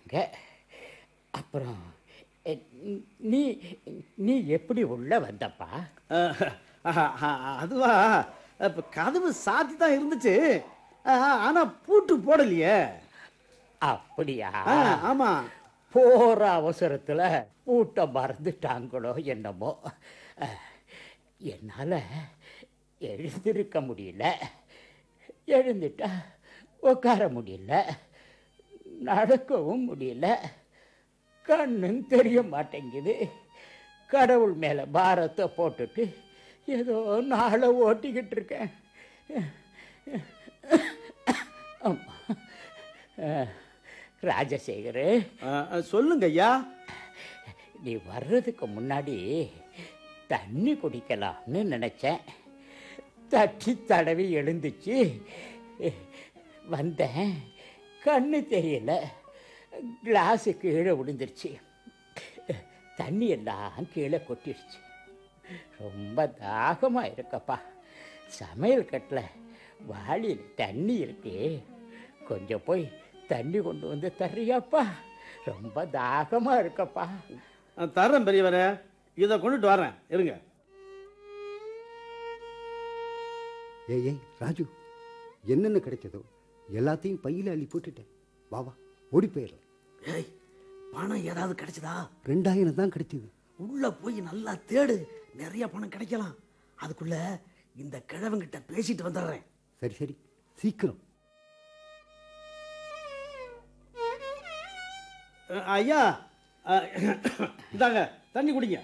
போட்டாங்க அப்புறம் எ, நீ நீ எப்படி உள்ள வந்தப்பா அஹ், அஹ், அஹ், அதுவா இப்போ கதவு சாத்தி தான் இருந்துச்சு அஹ், ஆனா பூட்டு போடலையே அப்படியா ஆ, ஆமா போற அவசரத்துல பூட்டை மறந்துட்டாங்களோ என்னமோ அஹ், என்னால எழுந்திருக்க முடியல எழுந்துட்டா உட்கார முடியல நடக்கவும் முடியல கண்ணும் தெரிய மாட்டேங்குது கடவுள் மேல பாரத்தை போட்டுட்டு ஏதோ நாளை ஓட்டிக்கிட்டு இருக்கேன் ஆமா அஹ், ராஜசேகரு அஹ், அஹ், சொல்லுங்க ஐயா நீ வர்றதுக்கு முன்னாடி தண்ணி குடிக்கலாம்னு நினச்சேன் தட்டி தடவி எழுந்துச்சு வந்தேன் கண்ணு தெரியல கிளாஸு கீழே விழுந்துருச்சு தண்ணி எல்லாம் கீழே கொட்டிடுச்சு ரொம்ப தாகமாக இருக்கப்பா சமையல் கட்டில் வாளியில் தண்ணி இருக்கு கொஞ்சம் போய் தண்ணி கொண்டு வந்து தர்றியாப்பா ரொம்ப தாகமாக இருக்கப்பா அஹ், தர்றேன் பெரியவரே இதை கொண்டுட்டு வரேன் இருங்க ஏய் ஏய் ராஜு என்னென்ன கிடைச்சதோ எல்லாத்தையும் பையில அள்ளி போட்டுட்டேன் வா வா ஓடி போயிடலாம் ஏய் பணம் ஏதாவது கிடைச்சதா ரெண்டாயிரம் தான் கிடைச்சது உள்ள போய் நல்லா தேடு நிறைய பணம் கிடைக்கலாம் அதுக்குள்ள இந்த கிழவங்கிட்ட பேசிட்டு வந்துடுறேன் சரி சரி சீக்கிரம் அஹ், ஐயா அஹ், இந்தாங்க தண்ணி குடிங்க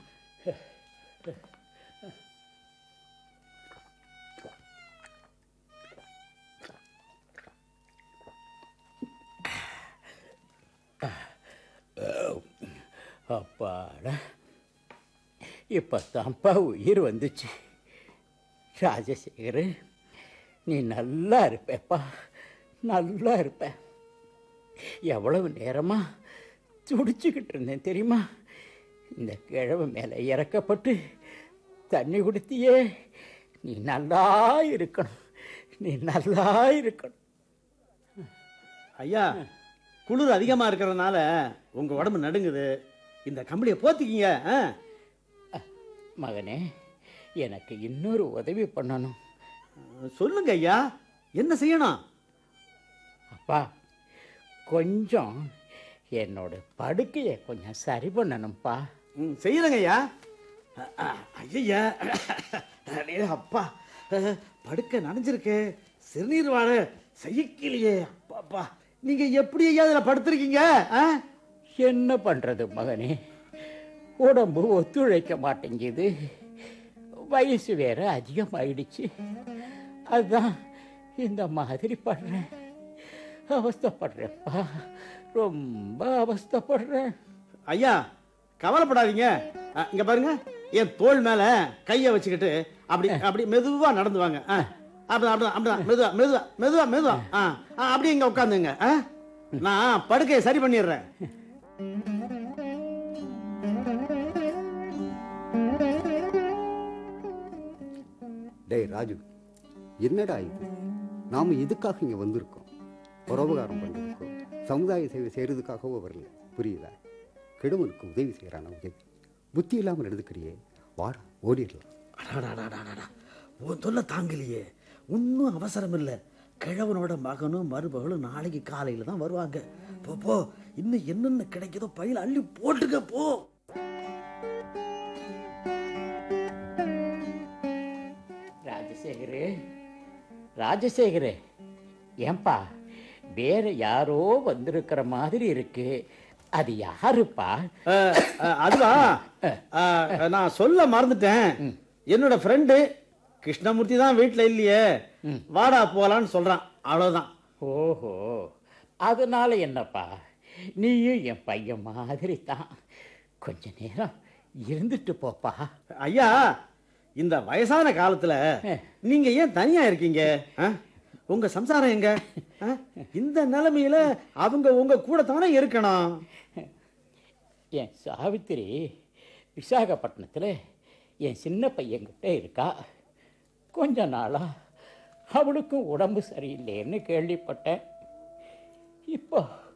அப்பாடா இப்போ தான்ப்பா உயிர் வந்துச்சு ராஜசேகர் நீ நல்லா இருப்பேப்பா நல்லா இருப்ப எவ்வளவு நேரமா துடிச்சுக்கிட்டு இருந்தேன் தெரியுமா இந்த கிழவு மேலே இறக்கப்பட்டு தண்ணி குடித்தியே நீ நல்லா இருக்கணும் நீ நல்லா இருக்கணும் ஐயா குளிர் அதிகமா இருக்கிறதுனால உங்க உடம்பு நடுங்குது இந்த கம்பளியை போத்திக்கிங்க ஆ? மகனே எனக்கு இன்னொரு உதவி பண்ணணும் சொல்லுங்க ஐயா என்ன செய்யணும் அப்பா கொஞ்சம் என்னோட படுக்கையை கொஞ்சம் சரி பண்ணணும்ப்பா ம், செய்யறேங்க ஐயா அ- அ- ஐயையா அடே அப்பா அஹ், படுக்க நனைஞ்சிருக்கு சிறுநீர் வாழ செய்யக்கிலையே அப்பாப்பா நீங்க எப்படி ஐயா இதில் படுத்திருக்கீங்க ஆ? என்ன பண்றது மகனே உடம்பு ஒத்துழைக்க மாட்டேங்குது வயசு வேற அதிகமாயிடுச்சு அதுதான் இந்த மாதிரி படுறேன் அவஸ்தைப்படுறேன்ப்பா ரொம்ப அவஸ்தைப்படுறேன் ஐயா கவலைப்படாதீங்க அ, இங்க பாருங்க என் தோள் மேல கையை வச்சுக்கிட்டு அப்படி அப்படி மெதுவா நடந்து வாங்க ஆ. அப்படிதான் அப்படிதான் அப்படிதான் மெதுவா மெதுவா மெதுவா மெதுவா ஆ ஆ, அப்படியே இங்க உட்காந்துங்க ஆ? நான் படுக்கையை சரி பண்ணிடுறேன் டேய் ராஜு என்னடா இது நாம எதுக்காக இங்க வந்திருக்கோம் பரோபகாரம் பண்ணிருக்கோம் சமுதாய சேவை செய்யறதுக்காகவோ வரல புரியுதா கெடுமனுக்கு உதவி செய்யறான உதவி புத்தி இல்லாமல் எடுத்துக்கிறியே வாடா ஓடிடலாம் அடாடாடாடாடா உன் தொல்லை தாங்கலையே ஒன்றும் அவசரம் இல்லை கிழவனோட மகனும் மருமகளும் நாளைக்கு காலையில் தான் வருவாங்க போ போ இன்னும் என்னென்ன கிடைக்குதோ பையில அள்ளி போட்டுக்க போ ராஜசேகரு ராஜசேகரு ஏன்பா வேற யாரோ வந்திருக்கிற மாதிரி இருக்கு அது யாருப்பா அஹ், அஹ், அதுவா அஹ், நான் சொல்ல மறந்துட்டேன் என்னோட ஃப்ரெண்டு கிருஷ்ணமூர்த்தி தான் வீட்டில் இல்லையே வாடா போகலான்னு சொல்றான் அவ்வளோதான் ஓஹோ அதனால என்னப்பா நீயும் என் பையன் மாதிரி தான் கொஞ்ச நேரம் இருந்துட்டு போப்பா ஐயா இந்த வயசான காலத்துல நீங்க ஏன் தனியா இருக்கீங்க ஆ? உங்க சம்சாரம் எங்க ஆ? இந்த நிலைமையில அவங்க உங்க கூட தானே இருக்கணும் என் சாவித்திரி விசாகப்பட்டினத்தில் என் சின்ன பையன்கிட்ட இருக்கா கொஞ்ச நாளா அவளுக்கும் உடம்பு சரியில்லைன்னு கேள்விப்பட்டேன் இப்போ